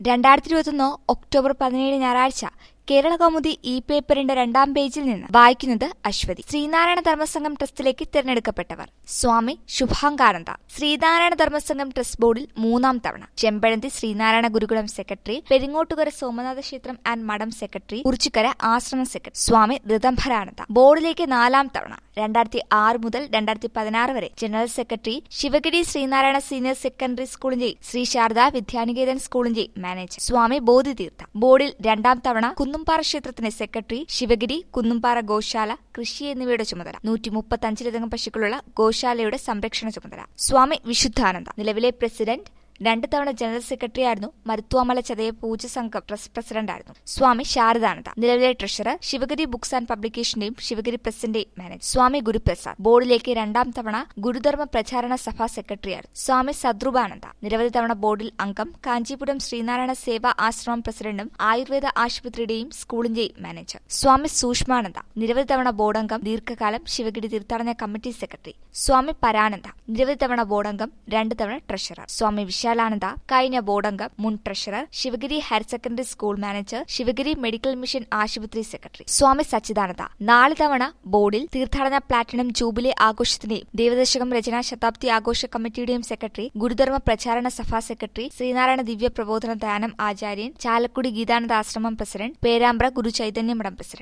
രണ്ടായിരത്തി ഇരുപത്തൊന്ന് ഒക്ടോബർ പതിനേഴ് ഞായറാഴ്ച കേരള കൗമുദി ഇ പേപ്പറിന്റെ രണ്ടാം പേജിൽ നിന്ന് വായിക്കുന്നത് അശ്വതി ശ്രീനാരായണ ധർമ്മസംഘം ട്രസ്റ്റിലേക്ക് തിരഞ്ഞെടുക്കപ്പെട്ടവർ സ്വാമി ശുഭാംകാനന്ദ ശ്രീനാരായണ ധർമ്മസംഘം ട്രസ്റ്റ് ബോർഡിൽ മൂന്നാം തവണ ചെമ്പഴന്തി ശ്രീനാരായണ ഗുരുകുലം സെക്രട്ടറി പെരിങ്ങോട്ടുകര സോമനാഥ ക്ഷേത്രം ആൻഡ് മഠം സെക്രട്ടറി കുറിച്ചിക്കര ആശ്രമം സെക്രട്ടറി സ്വാമി ഋതംഭരാനന്ദ ബോർഡിലേക്ക് നാലാം തവണ രണ്ടായിരത്തി ആറ് മുതൽ രണ്ടായിരത്തി പതിനാറ് വരെ general secretary Sivagiri Sreenarayana senior secondary സ്കൂളിന്റെ ശ്രീ ശാരദ വിദ്യാനികേതൻ സ്കൂളിന്റെ മാനേജർ സ്വാമി ബോധിതീർത്ഥ ബോർഡിൽ രണ്ടാം തവണ കുന്നുംപാറ ക്ഷേത്രത്തിന്റെ സെക്രട്ടറി ശിവഗിരി കുന്നുംപാറ ഗോശാല കൃഷി എന്നിവയുടെ ചുമതല നൂറ്റി മുപ്പത്തഞ്ചിലധികം പശുക്കളുള്ള ഗോശാലയുടെ സംരക്ഷണ ചുമതല സ്വാമി വിശുദ്ധാനന്ദ നിലവിലെ പ്രസിഡന്റ് രണ്ട് തവണ ജനറൽ സെക്രട്ടറി ആയിരുന്നു മരുത്വാമല ചതയ പൂജ സംഘം ട്രസ്റ്റ് പ്രസിഡന്റായിരുന്നു സ്വാമി ശാരദാനന്ദ നിലവിലെ ട്രഷറർ ശിവഗിരി ബുക്സ് ആൻഡ് പബ്ലിക്കേഷന്റെയും ശിവഗിരി പ്രസിന്റെയും മാനേജർ സ്വാമി ഗുരുപ്രസാദ് ബോർഡിലേക്ക് രണ്ടാം തവണ ഗുരുധർമ്മ പ്രചാരണ സഭാ സെക്രട്ടറിയായിരുന്നു സ്വാമി സദ്രുപാനന്ദ നിരവധി തവണ ബോർഡിൽ അംഗം കാഞ്ചീപുരം ശ്രീനാരായണ സേവാ ആശ്രമം പ്രസിഡന്റും ആയുർവേദ ആശുപത്രിയുടെയും സ്കൂളിന്റെയും മാനേജർ സ്വാമി സൂഷ്മാനന്ദ നിരവധി തവണ ബോർഡ് അംഗം ദീർഘകാലം ശിവഗിരി തീർത്ഥാടന കമ്മിറ്റി സെക്രട്ടറി സ്വാമി പരാനന്ദ നിരവധി തവണ ബോർഡ് അംഗം രണ്ട് തവണ ട്രഷറർ സ്വാമി വിശാലാനന്ദ കഴിഞ്ഞ ബോർഡ് അംഗം മുൻ treasurer Sivagiri higher secondary school manager Sivagiri medical mission ആശുപത്രി സെക്രട്ടറി സ്വാമി സച്ചിദാനന്ദ നാല് തവണ ബോർഡിൽ തീർത്ഥാടന പ്ലാറ്റിനം ജൂബിലി ആഘോഷത്തിന്റെയും ദേവദശകം രചനാ ശതാബ്ദി ആഘോഷ കമ്മിറ്റിയുടെയും സെക്രട്ടറി ഗുരുധർമ്മ പ്രചാരണ സഭാ സെക്രട്ടറി ശ്രീനാരായണ ദിവ്യ പ്രബോധന ധ്യാനം ആചാര്യൻ ചാലക്കുടി ഗീതാനന്ദ ആശ്രമം പ്രസിഡന്റ് പേരാമ്പ്ര ഗുരു ചൈതന്യ മഠം പ്രസിഡന്റ്